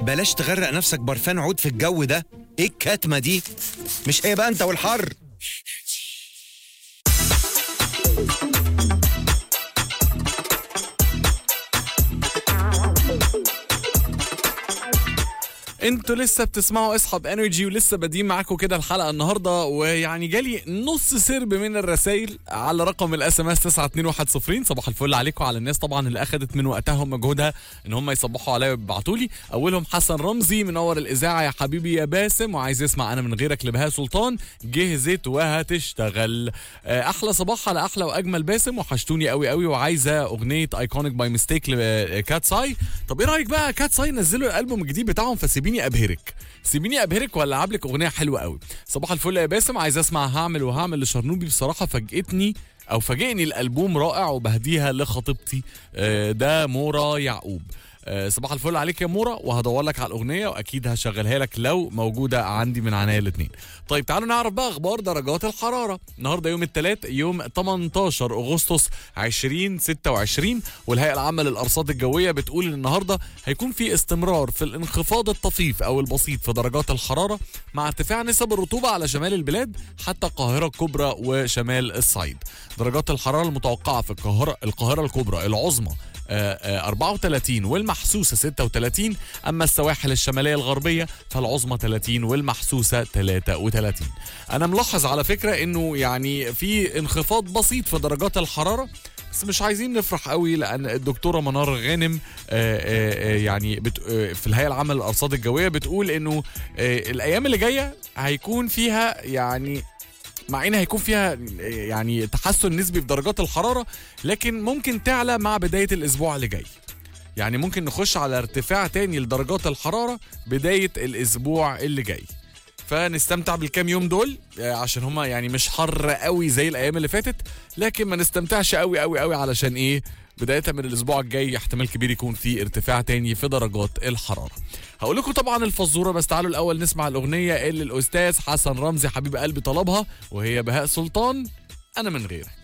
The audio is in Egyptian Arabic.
بلاش تغرق نفسك برفان عود في الجو ده ايه الكتمه دي مش هي بقى انت والحر انتوا لسه بتسمعوا اصحاب انرجي ولسه بادئين معاكم كده الحلقه النهارده ويعني جالي نص سرب من الرسائل على رقم الاس ام اس 92110 صباح الفل عليكم على الناس طبعا اللي اخذت من وقتها ومجهودها ان هم يصبحوا عليا ويبعتوا لي اولهم حسن رمزي منور الاذاعه يا حبيبي يا باسم وعايز يسمع انا من غيرك لبهاء سلطان جهزت وهتشتغل آه، احلى صباح على احلى واجمل باسم وحشتوني قوي قوي وعايزه اغنيه ايكونيك باي ميستيك لكات ساي طب ايه رايك بقى كات ساي نزلوا الالبوم الجديد بتاعهم فسيبيني ابهرك سيبيني ابهرك ولا العب لك اغنيه حلوه قوي صباح الفل يا باسم عايز اسمع هعمل وهعمل لشرنوبي بصراحه فاجئتني او فاجئني الالبوم رائع وبهديها لخطيبتي آه، ده مورا يعقوب آه، صباح الفل عليك يا مورا وهدور لك على الاغنيه واكيد هشغلها لك لو موجوده عندي من عناية الاثنين طيب تعالوا نعرف بقى اخبار درجات الحراره النهارده يوم الثلاث يوم 18 اغسطس 2026 والهيئه العامه للارصاد الجويه بتقول ان النهارده هيكون في استمرار في الانخفاض الطفيف او البسيط في درجات الحراره مع ارتفاع نسب الرطوبه على شمال البلاد حتى القاهره الكبرى وشمال الصعيد درجات الحراره المتوقعه في القاهره القاهره الكبرى العظمى آه، آه، 34 والمحسوسة 36 أما السواحل الشمالية الغربية فالعظمى 30 والمحسوسة 33 أنا ملاحظ على فكرة أنه يعني في انخفاض بسيط في درجات الحرارة بس مش عايزين نفرح قوي لان الدكتوره منار غانم آه، آه، آه، يعني بت... آه، في الهيئه العامه للارصاد الجويه بتقول انه آه، الايام اللي جايه هيكون فيها يعني مع ان هيكون فيها يعني تحسن نسبي في درجات الحراره لكن ممكن تعلى مع بدايه الاسبوع اللي جاي يعني ممكن نخش على ارتفاع تاني لدرجات الحراره بدايه الاسبوع اللي جاي فنستمتع بالكام يوم دول آه، عشان هما يعني مش حر قوي زي الايام اللي فاتت لكن ما نستمتعش قوي قوي قوي علشان ايه بداية من الأسبوع الجاي احتمال كبير يكون في ارتفاع تاني في درجات الحرارة. هقول لكم طبعا الفزورة بس تعالوا الأول نسمع الأغنية اللي الأستاذ حسن رمزي حبيب قلبي طلبها وهي بهاء سلطان أنا من غيرك.